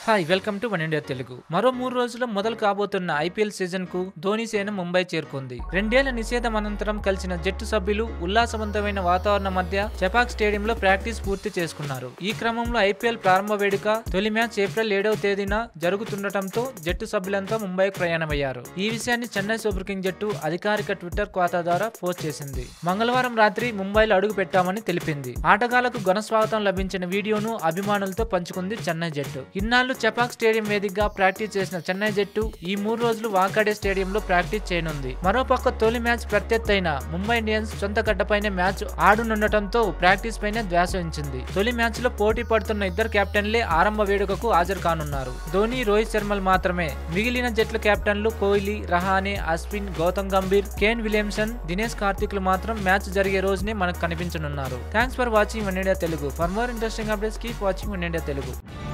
hi welcome to One India Telugu మరో మూడు రోజుల్లో మొదలు కాబోతున్న ఐపీఎల్ సీజన్ కు ధోని సేన ముంబై చేరుకుంది రెండేళ్ల నిషేధం అనంతరం కలిసిన జట్టు సభ్యులు ఉల్లాసవంతమైన వాతావరణం మధ్య చపాక్ స్టేడియంలో ప్రాక్టీస్ పూర్తి చేసుకున్నారు ఈ క్రమంలో ఐపీఎల్ ప్రారంభ వేడుక తొలి మ్యాచ్ ఏప్రిల్ ఏడవ తేదీన జరుగుతుండటంతో జట్టు సభ్యులంతా ముంబైకి ప్రయాణమయ్యారు ఈ విషయాన్ని చెన్నై సూపర్ కింగ్ జట్టు అధికారిక ట్విట్టర్ ఖాతా ద్వారా పోస్ట్ చేసింది మంగళవారం రాత్రి ముంబైలో అడుగు పెట్టామని తెలిపింది ఆటగాళ్లకు ఘన స్వాగతం లభించిన వీడియోను అభిమానులతో పంచుకుంది చెన్నై జట్టు ఇన్నాళ్లు చపాక్ స్టేడియం వేదికగా ప్రాక్టీస్ చేసిన చెన్నై జట్టు ఈ మూడు రోజులు వాకాడే స్టేడియంలో ప్రాక్టీస్ చేయనుంది మరోపక్క తొలి మ్యాచ్ ప్రత్యర్థైన ముంబై ఇండియన్స్ సొంత గడ్డపైనే మ్యాచ్ ఆడునుండటంతో ప్రాక్టీస్ పైనే ధ్యాస ఉంచింది తొలి మ్యాచ్ లో పోటీ పడుతున్న ఇద్దరు కెప్టెన్లే ఆరంభ వేడుకకు హాజరు కానున్నారు ధోని రోహిత్ శర్మలు మాత్రమే మిగిలిన జట్ల కెప్టెన్లు కోహ్లీ రహానే అశ్విన్ గౌతమ్ గంభీర్ కేన్ విలియమ్సన్ దినేష్ కార్తిక్లు మాత్రం మ్యాచ్ జరిగే రోజునే మనకు కనిపించనున్నారు thanks for watching One India Telugu for more interesting updates keep watching One India Telugu